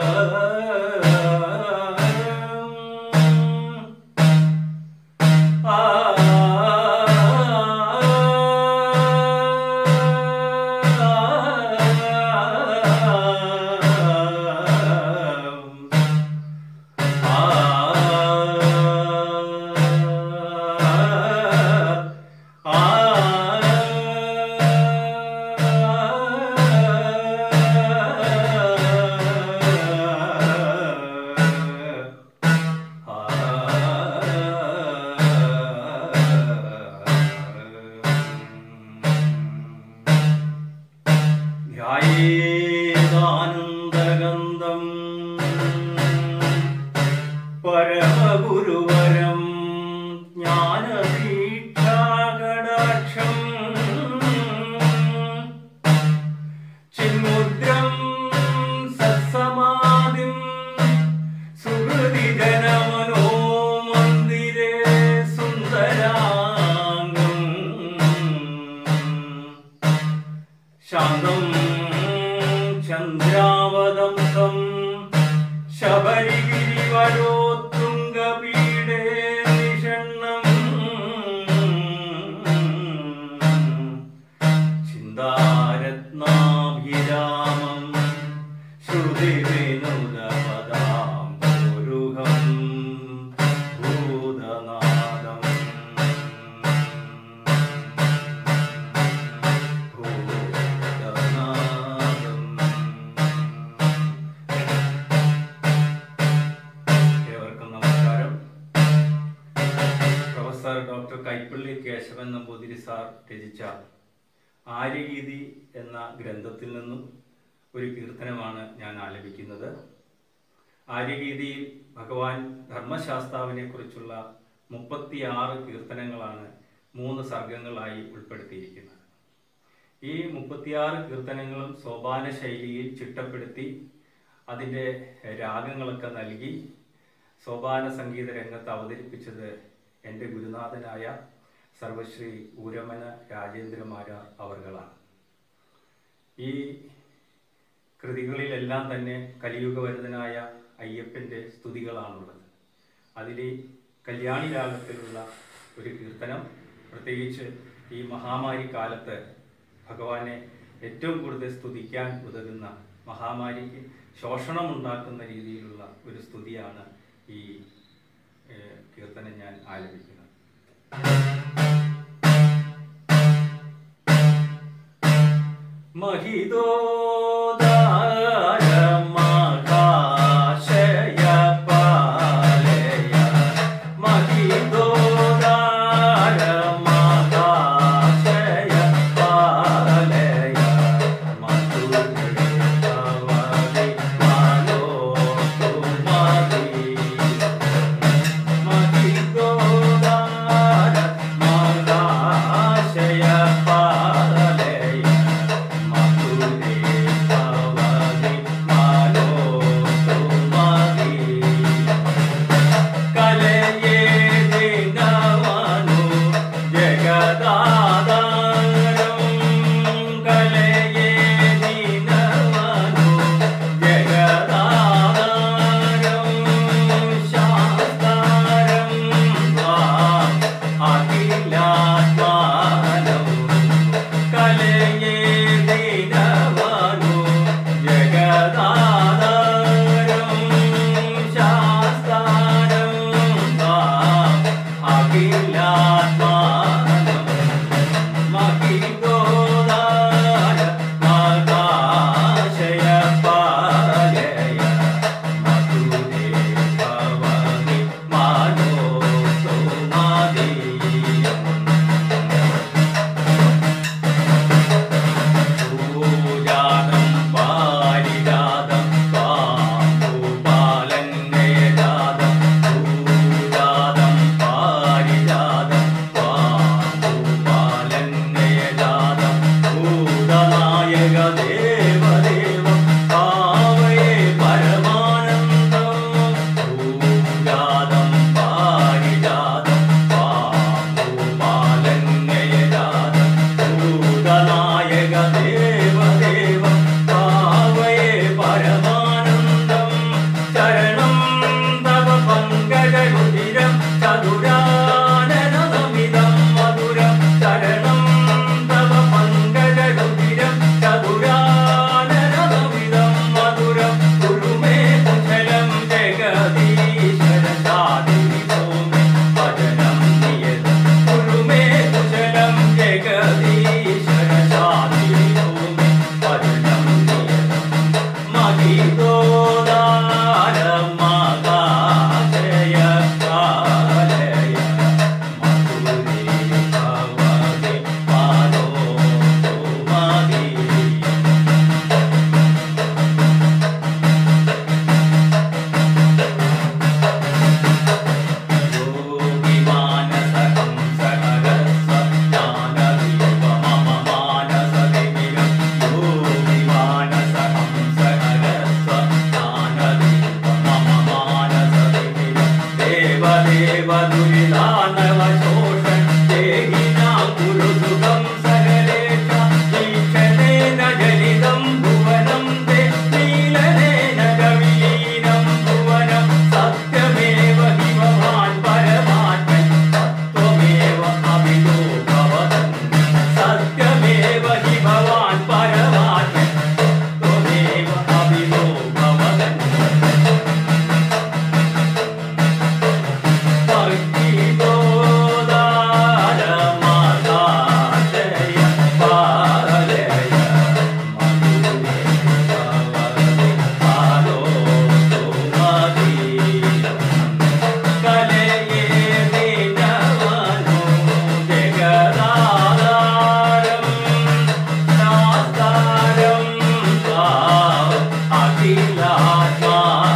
ധ്യായേതാനന്ദഗന്ധം പരമഗുരുവരം ജ്ഞാനദീക്ഷാകടാക്ഷം ചിന്മുദ്രം സത്സമാധിം സുഹൃതി ജനമനോ മന്ദിരേ സുന്ദരാംഗം ശാന്തം ചന്ദ്രാവതംസം ശബരിഗിരിവരോത്തുംഗപീഠേ നിഷണ്ണം ചിന്താരത്നാഭിരാമം ശ്രുതിവിനുദപദാം ഗുരുഹം ഭൂതനാദം ഭൂതനാദം ഏവർക്കും നമസ്കാരം professor doctor Kaippally Keshavan Namboothiri sir രചിച്ച ആര്യഗീതി എന്ന ഗ്രന്ഥത്തിൽ നിന്നും ഒരു കീർത്തനമാണ് ഞാൻ ആലപിക്കുന്നത് ആര്യഗീതിയിൽ ഭഗവാൻ ധർമ്മശാസ്താവിനെ കുറിച്ചുള്ള മുപ്പത്തിയാറ് കീർത്തനങ്ങളാണ് മൂന്ന് സർഗങ്ങളായി ഉൾപ്പെടുത്തിയിരിക്കുന്നത് ഈ മുപ്പത്തിയാറ് കീർത്തനങ്ങളും സോപാന ശൈലിയിൽ ചിട്ടപ്പെടുത്തി അതിൻ്റെ രാഗങ്ങളൊക്കെ നൽകി സോപാന സംഗീത രംഗത്ത് അവതരിപ്പിച്ചത് എൻ്റെ ഗുരുനാഥനായ സർവശ്രീ ഊരമന രാജേന്ദ്രമാര അവർകളാണ് ഈ കൃതികളിലെല്ലാം തന്നെ കലിയുഗവരുതനായ അയ്യപ്പൻ്റെ സ്തുതികളാണുള്ളത് അതിൽ കല്യാണി രാഗത്തിലുള്ള ഒരു കീർത്തനം പ്രത്യേകിച്ച് ഈ മഹാമാരി കാലത്ത് ഭഗവാനെ ഏറ്റവും കൂടുതൽ സ്തുതിക്കാൻ ഉതകുന്ന മഹാമാരിക്ക് ശോഷണമുണ്ടാക്കുന്ന രീതിയിലുള്ള ഒരു സ്തുതിയാണ് ഈ ഏഹ്, കീർത്തനം ഞാൻ ആലപിക്കുന്നത് മഹിതോദാരമഹാശയ പാലയ മഹിതോദാരമഹാശയ പാലയ മധുരേവതി മനോതുമതി മഹിതോദാര മഹാശയ പാലയ മധുരേ ഭവതി ഭക്തിദോദാരമകാശയ കാലയ മധുരേ ഭവതി പാദോ സുമതി സത്യമേവ ഹി ഭവാൻ പരമാത്മൻ തത്വമേവ അഭിനോ ഭവതൻ സത്യമേവ ഹി ഭവാൻ പരമാത്മൻ തത്വമേവ അഭിനോ ഭവതൻ ഭക്തിദോദാരമകാശയ പാലയ മധുരേ ഭവതി പാദോ സുമതീരം കലയേ ദിനവനോ ജഗദാധാരം ശാസ്താരം താ അഖിലാത്മാ